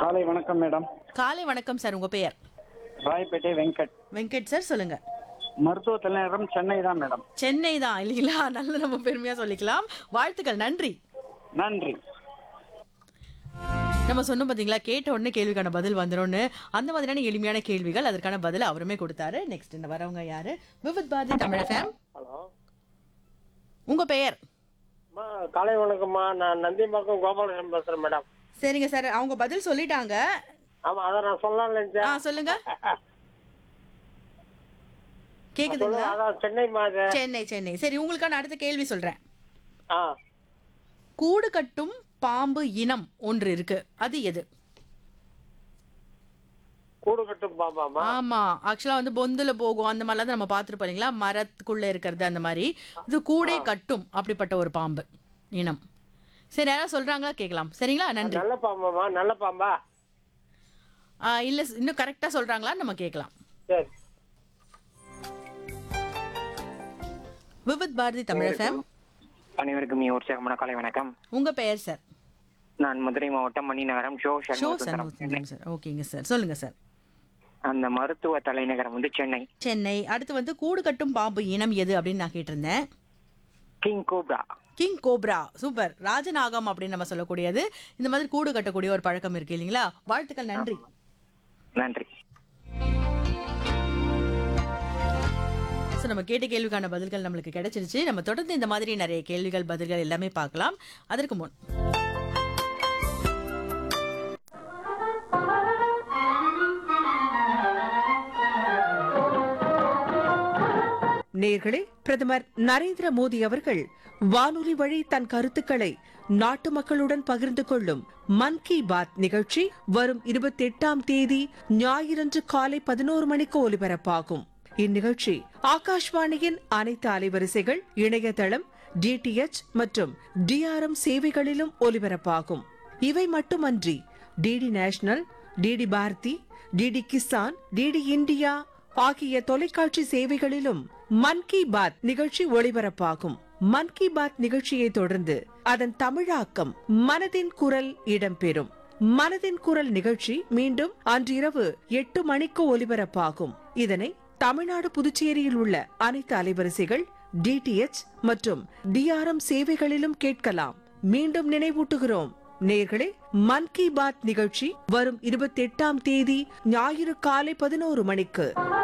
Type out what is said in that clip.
காலை வணக்கம் மேடம் காலை வணக்கம் சார் உங்க பெயர் ராயப்பேட்டை வெங்கட் வெங்கட் சார் சொல்லுங்க மருத்துவ தலைநகரம் சென்னை தான் மேடம் சென்னை தான் இல்லைங்களா நல்ல நம்ம பெருமையா சொல்லிக்கலாம் வாழ்த்துக்கள் நன்றி நன்றி நம்ம சொன்னோம் பாத்தீங்களா கேட்ட உடனே கேள்விக்கான பதில் வந்துரும்னு அந்த மாதிரியான எளிமையான கேள்விகள் அதற்கான பதில் அவருமே கொடுத்தாரு நெக்ஸ்ட் இந்த வரவங்க யாரு விவித் பாரதி தமிழ் ஃபேம் ஹலோ உங்க பெயர் அம்மா காலை வணக்கம்மா நான் நந்திம்பாக்கம் கோபாலகிருஷ்ணன் பேசுறேன் மேடம் சரிங்க சார் அவங்க பதில் சொல்லிட்டாங்க ஆமா அதை நான் சொல்லலாம்னு ஆ நினைச்சேன் சொல்லுங்க சொல்லுங்க கேக்குதுங்களா அதான் சென்னை மாது சென்னை சென்னை சரி உங்களுக்கான அடுத்த கேள்வி சொல்றேன் ஆ கூடு கட்டும் பாம்பு இனம் ஒன்று இருக்கு அது எது கூடு கட்டும் பாப்பாமா ஆமா ஆக்சுவலா வந்து பொந்துல போகும் அந்த மாதிரிலாம் தான் நம்ம பார்த்துருப்போம் இல்லைங்களா மரத்துக்குள்ள இருக்கிறது அந்த மாதிரி இது கூடே கட்டும் அப்படிப்பட்ட ஒரு பாம்பு இனம் சரி யாராவது சொல்றாங்களா கேட்கலாம் சரிங்களா நன்றி நல்ல பாம்பாமா நல்ல பாம்பா ஆ, இல்ல இன்னும் கரெக்டா சொல்றாங்களா நம்ம கேட்கலாம் சரி விவித் பாரதி தமிழ் ஃபேம் அனைவருக்கும் இ உற்சாகமான காலை வணக்கம் உங்க பெயர் சார் நான் மதுரை மாவட்டம் மணிநகரம் ஷோ ஷோ சண்முகசுந்தரம் சண்முகம் சார் ஓகேங்க சார் சொல்லுங்க சார் அந்த மருத்துவ தலைநகரம் வந்து சென்னை சென்னை அடுத்து வந்து கூடு கட்டும் பாம்பு இனம் எது அப்படின்னு நான் கேட்டிருந்தேன் king cobra king cobra super ராஜநாகம் அப்படின்னு நம்ம சொல்லக்கூடியது இந்த மாதிரி கூடு கட்டக்கூடிய ஒரு பழக்கம் இருக்கு இல்லைங்களா வாழ்த்துக்கள் நன்றி நன்றி ஸோ நம்ம கேட்ட கேள்விக்கான பதில்கள் நம்மளுக்கு கிடைச்சிருச்சு நம்ம தொடர்ந்து இந்த மாதிரி நிறைய கேள்விகள் பதில்கள் எல்லாமே பார்க்கலாம் அதற்கு முன் நேர்களே பிரதமர் நரேந்திர மோடி அவர்கள் வானொலி வழி தன் கருத்துக்களை நாட்டு மக்களுடன் பகிர்ந்து கொள்ளும் மன் கி பாத் நிகழ்ச்சி வரும் இருபத்தி எட்டாம் தேதி ஞாயிறன்று காலை பதினோரு மணிக்கு ஒலிபரப்பாகும் இந்நிகழ்ச்சி ஆகாஷ்வாணியின் அனைத்து அலைவரிசைகள் இணையதளம் டிடிஎச் மற்றும் டிஆர்எம் சேவைகளிலும் ஒலிபரப்பாகும் இவை மட்டுமன்றி DD national DD Bharati DD Kisan DD India ஆகிய தொலைக்காட்சி சேவைகளிலும் மன் கி பாத் நிகழ்ச்சி ஒளிபரப்பாகும் மன் கி பாத் நிகழ்ச்சியை தொடர்ந்து அதன் தமிழாக்கம் மனதின் குரல் இடம்பெறும் மனதின் குரல் நிகழ்ச்சி மீண்டும் அன்றிரவு எட்டு மணிக்கு ஒலிபரப்பாகும் இதனை தமிழ்நாடு புதுச்சேரியில் உள்ள அனைத்து அலைவரிசைகள் டிடிஎச் மற்றும் டிஆர்எம் சேவைகளிலும் கேட்கலாம் மீண்டும் நினைவூட்டுகிறோம் நேர்களே மன் கி பாத் நிகழ்ச்சி வரும் இருபத்தி எட்டாம் தேதி ஞாயிறு காலை பதினோரு மணிக்கு